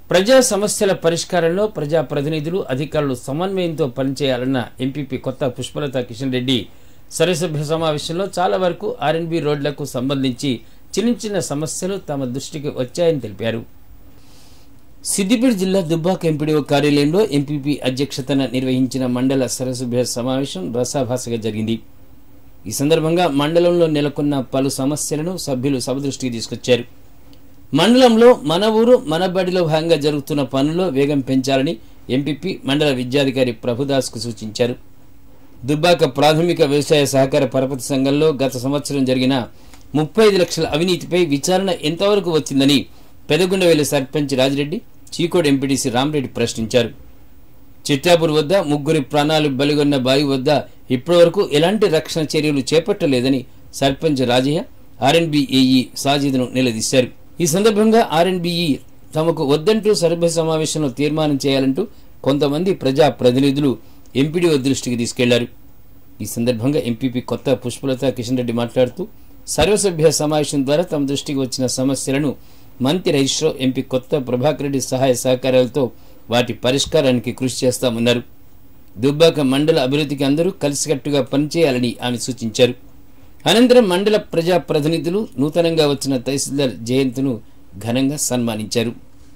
ప్రజా సమస్యల పరిష్కారంలో ప్రజా ప్రతినిధులు అధికారులు సమన్వయంతో పనిచేయాలన్న ఎంపీపీ కొత్త పుష్పలత కిషన్ రెడ్డి సర్వసభ్య సమావేశంలో చాలా వరకు ఆర్ఎన్బి రోడ్లకు సంబంధించి చిన్న చిన్న సమస్యలు తమ దృష్టికి వచ్చాయని తెలిపారు సిద్దిపేట జిల్లా దుబ్బాక ఎంపీడీఓ కార్యాలయంలో ఎంపీపీ అధ్యక్షతన నిర్వహించిన మండల సర్వసభ్య సమావేశం రసాభాసగా జరిగింది ఈ సందర్భంగా మండలంలో నెలకొన్న పలు సమస్యలను సభ్యులు సభ దృష్టికి తీసుకొచ్చారు మండలంలో మన ఊరు మన బడిలో భాగంగా జరుగుతున్న పనుల్లో వేగం పెంచాలని ఎంపీపీ మండల విద్యాధికారి ప్రభుదాస్కు సూచించారు దుబ్బాక ప్రాథమిక వ్యవసాయ సహకార పరపతి సంఘంలో గత సంవత్సరం జరిగిన ముప్పై ఐదు లక్షల అవినీతిపై విచారణ ఎంతవరకు వచ్చిందని పెదగుండవేలి సర్పంచ్ రాజిరెడ్డి చీకోడు ఎంపీటీసీ రామరెడ్డి ప్రశ్నించారు చిట్టాపూర్ వద్ద ముగ్గురి ప్రాణాలు బలిగొన్న బావి వద్ద ఇప్పటివరకు ఎలాంటి రక్షణ చర్యలు చేపట్టలేదని సర్పంచ్ రాజయ్య ఆర్ఎన్బి ఏఈ సాజిద్ను నిలదీశారు ఈ సందర్భంగా ఆర్ఎన్బిఈ తమకు వద్దంటూ సర్భ సమావేశంలో తీర్మానం చేయాలంటూ కొంతమంది ప్రజా ప్రతినిధులు ఎంపీడీఓ దృష్టికి తీసుకెళ్లారు ఈ సందర్భంగా ఎంపీపీ కొత్త పుష్పలత కిషన్ రెడ్డి మాట్లాడుతూ సర్వసభ్య సమావేశం ద్వారా తమ దృష్టికి వచ్చిన సమస్యలను మంత్రి రైస్రో ఎంపీ కొత్త ప్రభాకర్ రెడ్డి సహాయ సహకారాలతో వాటి పరిష్కారానికి కృషి చేస్తామన్నారు దుబ్బాక మండల అభివృద్ధికి అందరూ కలిసికట్టుగా పనిచేయాలని ఆమె సూచించారు అనంతరం మండల ప్రజా ప్రతినిధులు నూతనంగా వచ్చిన తహసీల్దార్ జయంత్ను ఘనంగా సన్మానించారు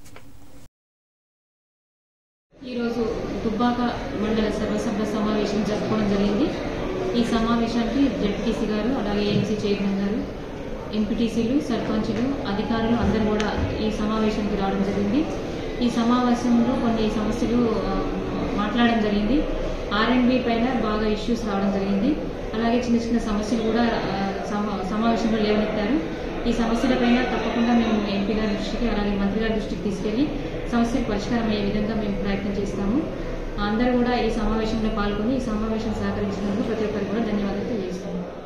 ఈరోజు దుబ్బాక మండల సర్వసభ్య సమావేశం జరుపుకోవడం జరిగింది ఈ సమావేశానికి జడ్పీటీసీ గారు అలాగే ఏఎంసీ చైర్మన్ గారు ఎంపీటీసీలు సర్పంచులు అధికారులు అందరూ కూడా ఈ సమావేశానికి రావడం జరిగింది ఈ సమావేశంలో కొన్ని సమస్యలు ఆ, మాట్లాడడం జరిగింది ఆర్ఎండ్బి పైన బాగా ఇష్యూస్ రావడం జరిగింది అలాగే చిన్న చిన్న సమస్యలు కూడా ఆ, సమా- సమావేశంలో లేవనెత్తారు ఈ సమస్యలపైన తప్పకుండా మేము ఎంపీ గారి దృష్టికి అలాగే మంత్రి గారి దృష్టికి తీసుకెళ్లి సమస్యలు పరిష్కారం అయ్యే విధంగా మేము ప్రయత్నం చేస్తాము అందరూ కూడా ఈ సమావేశంలో పాల్గొని ఈ సమావేశం సహకరించినందుకు ప్రతి ఒక్కరికి కూడా ధన్యవాదాలు తెలియజేస్తాము